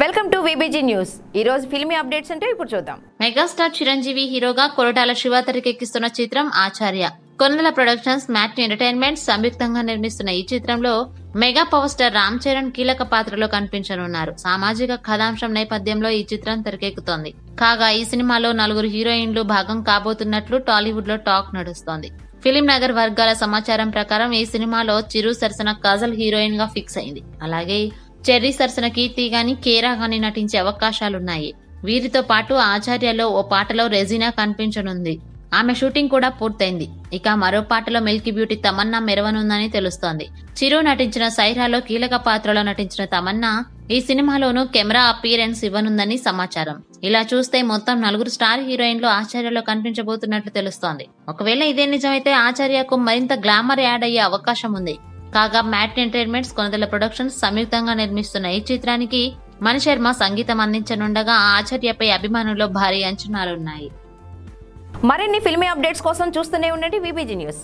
welcome to VBG news ఈ రోజు filmy updates అంటే ఇప్పుడు చూద్దాం మెగాస్టార్ చిరంజీవి హీరోగా కొరటాల శివ తెరకెక్కిస్తున్న చిత్రం ఆచార్య కొన్నల ప్రొడక్షన్స్ మ్యాట్ ఎంటర్టైన్మెంట్ సంయుక్తంగా నిర్మిస్తున్న ఈ చిత్రంలో mega power star Ram Charan కీలక పాత్రలో కనిపించనున్నారు సామాజిక కథాంశం నేపథ్యంలో ఈ చిత్రం తెరకెక్కుతోంది కాగా ఈ సినిమాలో నలుగురు హీరోయిన్లు భాగం కాబోతున్నట్లు టాలీవుడ్ లో టాక్ నడుస్తోంది ఫిలిం నగర్ వర్గాల సమాచారం ప్రకారం ఈ సినిమాలో చిరు సరసన కాజల్ హీరోయిన్ గా ఫిక్స్ అయింది అలాగే చెర్రీ సరసన కీర్తి గాని కేరా గాని నటించే అవకాశాలున్నాయి వీరితో పాటు ఆచార్యలో ఓ పాటలో రెజీనా కనిపించనుంది ఆమె షూటింగ్ కూడా పూర్తయింది ఇక మరో పాటలో మిల్కీ బ్యూటీ తమన్నా మెరవనుందని తెలుస్తోంది చిరు నటించిన సైరాలో కీలక పాత్రలో నటించిన తమన్నా ఈ సినిమాలోనూ కెమెరా అపియరెన్స్ ఇవ్వనుందని సమాచారం ఇలా చూస్తే మొత్తం నలుగురు స్టార్ హీరోయిన్లు ఆచార్యలో కనిపించబోతున్నట్లు తెలుస్తోంది ఒకవేళ ఇదే నిజమైతే ఆచార్యకు మరింత గ్లామర్ యాడ్ అయ్యే అవకాశం ఉంది కాగా మ్యాట్ ఎంటర్టైన్మెంట్స్ కొనదల ప్రొడక్షన్స్ సంయుక్తంగా నిర్మిస్తున్న ఈ చిత్రానికి మణిశర్మ సంగీతం అందించనుండగా ఆచార్యపై అభిమానుల్లో భారీ అంచనాలున్నాయి మరిన్ని ఫిల్మీ అప్డేట్స్ కోసం చూస్తూనే ఉండండి విబిజీ న్యూస్